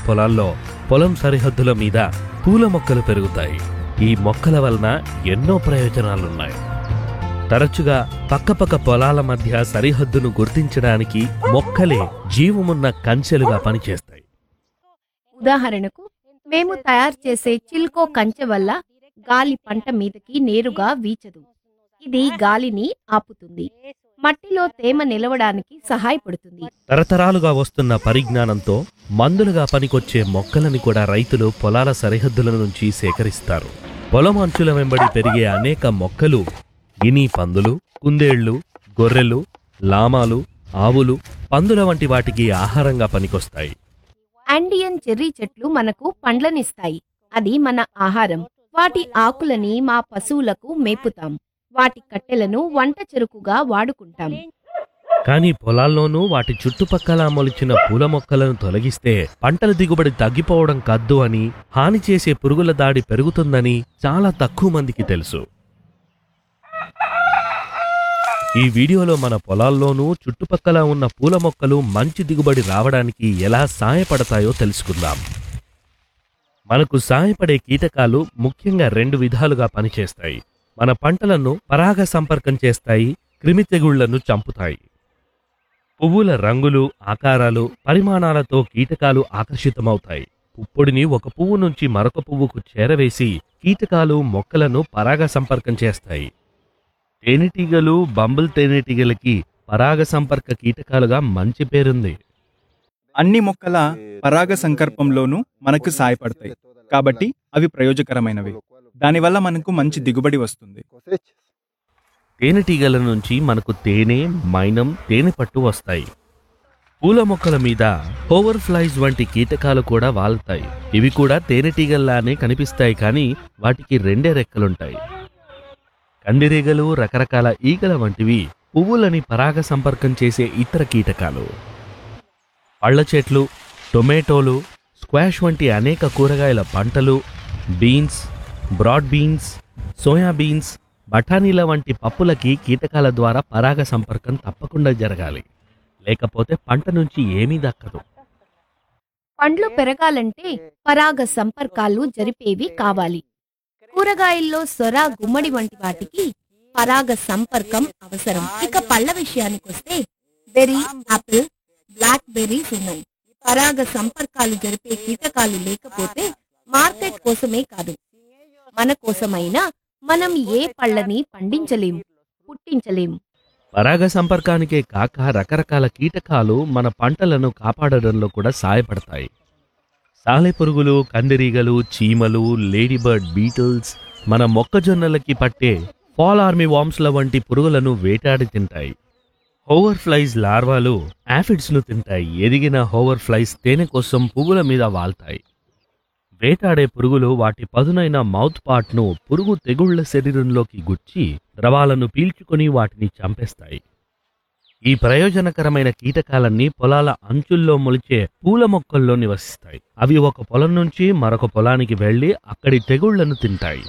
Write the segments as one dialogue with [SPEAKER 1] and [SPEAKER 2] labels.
[SPEAKER 1] పొలాల్లో పొలం సరిహద్దుల మీద పూల మొక్కలు పెరుగుతాయి ఈ మొక్కల వలన ఎన్నో ప్రయోజనాలున్నాయి తరచుగా పక్కపక్క పొలాల మధ్య సరిహద్దును గుర్తించడానికి మొక్కలే జీవమున్న కంచెలుగా పనిచేస్తాయి
[SPEAKER 2] ఉదాహరణకు మేము తయారు చేసే చిల్కో కంచె వల్ల గాలి పంట మీదకి నేరుగా వీచదు ఇది గాలిని ఆపుతుంది మట్టిలో తేమ నిలవడానికి సహాయపడుతుంది
[SPEAKER 1] తరతరాలుగా వస్తున్న పరిజ్ఞానంతో మందులుగా పనికొచ్చే మొక్కలని కూడా రైతులు పొలాల సరిహద్దుల నుంచి సేకరిస్తారు పొలం అంచుల వెంబడి పెరిగే అనేక మొక్కలు గిని పందులు కుందేళ్లు గొర్రెలు లామాలు ఆవులు పందుల వంటి వాటికి ఆహారంగా పనికొస్తాయి
[SPEAKER 2] అండియన్ చెర్రీ చెట్లు మనకు పండ్లనిస్తాయి అది మన ఆహారం వాటి ఆకులని మా పశువులకు మేపుతాం వాటి కట్టెలను వంట చెరుకుగా వాడుకుంటాం
[SPEAKER 1] కానీ పొలాల్లోనూ వాటి చుట్టుపక్కల మొలిచిన పూల మొక్కలను తొలగిస్తే పంటల దిగుబడి తగ్గిపోవడం కద్దు అని హాని చేసే పురుగుల దాడి పెరుగుతుందని చాలా తక్కువ మందికి తెలుసు ఈ వీడియోలో మన పొలాల్లోనూ చుట్టుపక్కల ఉన్న పూల మొక్కలు మంచి దిగుబడి రావడానికి ఎలా సాయపడతాయో తెలుసుకుందాం మనకు సాయపడే కీటకాలు ముఖ్యంగా రెండు విధాలుగా పనిచేస్తాయి మన పంటలను పరాగ సంపర్కం చేస్తాయి క్రిమి తెగుళ్లను చంపుతాయి పువ్వుల రంగులు ఆకారాలు పరిమాణాలతో కీటకాలు ఆకర్షితమవుతాయి పుప్పొడిని ఒక పువ్వు నుంచి మరొక పువ్వుకు చేరవేసి కీటకాలు మొక్కలను పరాగ సంపర్కం చేస్తాయి తేనెటీగలు బంబుల్ తేనెటీగలకి పరాగ సంపర్క కీటకాలుగా మంచి పేరుంది
[SPEAKER 3] అన్ని మొక్కల పరాగ సంకల్పంలోనూ మనకు సాయపడతాయి కాబట్టి అవి ప్రయోజకరమైనవి దానివల్ల మనకు మంచి దిగుబడి వస్తుంది
[SPEAKER 1] తేనెటీగల నుంచి మనకు తేనె మైనం తేనె పట్టు వస్తాయి పూల మొక్కల మీద హోవర్ ఫ్లైస్ వంటి కీటకాలు కూడా వాలుతాయి ఇవి కూడా తేనెటీగల్లానే కనిపిస్తాయి కానీ వాటికి రెండే రెక్కలుంటాయి కందిరీగలు రకరకాల ఈగల వంటివి పువ్వులని పరాగ సంపర్కం చేసే ఇతర కీటకాలు పళ్ళ చెట్లు టొమాటోలు స్క్వాష్ వంటి అనేక కూరగాయల పంటలు beans broad beans soya beans బఠానీల వంటి పప్పులకి కీటకాల ద్వారా పరాగ సంపర్కం తప్పకుండా జరగాలి లేకపోతే పంట నుంచి ఏమీ దక్కదు
[SPEAKER 2] పండ్లు పెరగాలంటే పరాగ సంపర్కాలు జరిపేవి కావాలి కూరగాయల్లో సొర గుమ్మడి వంటి వాటికి పరాగ సంపర్కం అవసరం ఇక పళ్ళ విషయానికొస్తే బెర్రీ ఆపిల్ బ్లాక్ బెర్రీస్ ఉన్నాయి పరాగ సంపర్కాలు జరిపే కీటకాలు లేకపోతే మార్కెట్ కోసమే కాదు మన కోసమైనా మనం ఏ పళ్ళని పండించలేం పుట్టించలేం
[SPEAKER 1] పరాగ సంపర్కానికే కాక రకరకాల కీటకాలు మన పంటలను కాపాడడంలో కూడా సహాయపడతాయి సాలెపురుగులు కందిరీగలు చీమలు లేడీబర్డ్ బీటిల్స్ మన మొక్కజొన్నలకి పట్టే ఫాల్ ఆర్మీ వామ్స్ల వంటి పురుగులను వేటాడి తింటాయి హోవర్ ఫ్లైస్ లార్వాలు యాఫిడ్స్ ను తింటాయి ఎదిగిన హోవర్ ఫ్లైస్ తేనె కోసం పువ్వుల మీద వాల్తాయి వేటాడే పురుగులు వాటి పదునైన మౌత్ పార్ట్ను పురుగు తెగుళ్ల శరీరంలోకి గుచ్చి ద్రవాలను పీల్చుకొని వాటిని చంపేస్తాయి ఈ ప్రయోజనకరమైన కీటకాలన్నీ పొలాల అంచుల్లో మొలిచే పూల మొక్కల్లో నివసిస్తాయి అవి ఒక పొలం నుంచి మరొక పొలానికి వెళ్లి అక్కడి తెగుళ్లను తింటాయి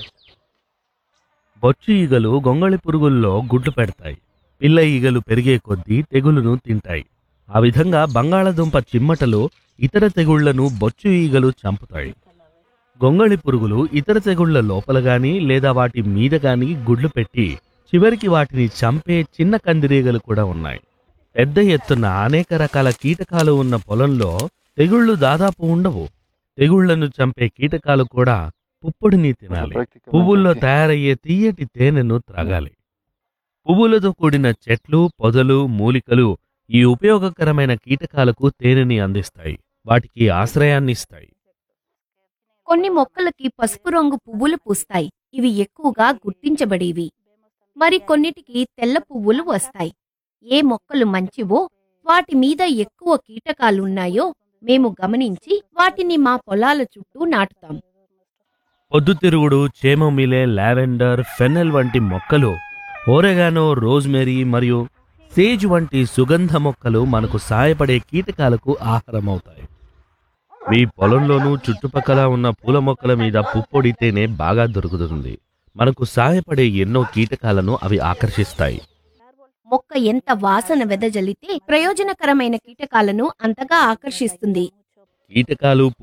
[SPEAKER 1] బొచ్చు ఈగలు గొంగళి పురుగుల్లో గుడ్లు పెడతాయి పిల్ల ఈగలు పెరిగే కొద్దీ తెగులును తింటాయి ఆ విధంగా బంగాళదుంప చిమ్మటలు ఇతర తెగుళ్లను బొచ్చు ఈగలు చంపుతాయి గొంగళి పురుగులు ఇతర తెగుళ్ల లోపల గాని లేదా వాటి మీద గాని గుడ్లు పెట్టి చివరికి వాటిని చంపే చిన్న కందిరీగలు కూడా ఉన్నాయి పెద్ద ఎత్తున అనేక రకాల కీటకాలు ఉన్న పొలంలో తెగుళ్లు దాదాపు ఉండవు తెగుళ్లను చంపే కీటకాలు కూడా పుప్పొడిని తినాలి పువ్వుల్లో తయారయ్యే తీయటి తేనెను త్రాగాలి పువ్వులతో కూడిన చెట్లు పొదలు మూలికలు ఈ ఉపయోగకరమైన కీటకాలకు తేనెని అందిస్తాయి వాటికి ఆశ్రయాన్ని ఇస్తాయి
[SPEAKER 2] కొన్ని మొక్కలకి పసుపు రంగు పువ్వులు పూస్తాయి ఇవి ఎక్కువగా గుర్తించబడేవి మరి కొన్నిటికి తెల్ల పువ్వులు వస్తాయి ఏ మొక్కలు మంచివో వాటి మీద ఎక్కువ కీటకాలున్నాయో మేము గమనించి వాటిని మా పొలాల చుట్టూ నాటుతాం
[SPEAKER 1] పొద్దుతిరుగుడు చేమమిలే లావెండర్ ఫెన్నెల్ వంటి మొక్కలు ఓరెగానో రోజ్మెరీ మరియు సేజ్ వంటి సుగంధ మొక్కలు మనకు సాయపడే కీటకాలకు ఆహారమవుతాయి మీ పొలంలోనూ చుట్టుపక్కల ఉన్న పూల మొక్కల మీద పుప్పొడితేనే బాగా దొరుకుతుంది మనకు సాయపడే ఎన్నో కీటకాలను అవి ఆకర్షిస్తాయి
[SPEAKER 2] మొక్క ఎంత వాసన వెదజల్లితే ప్రయోజనకరమైన కీటకాలను అంతగా ఆకర్షిస్తుంది
[SPEAKER 1] కీటకాలు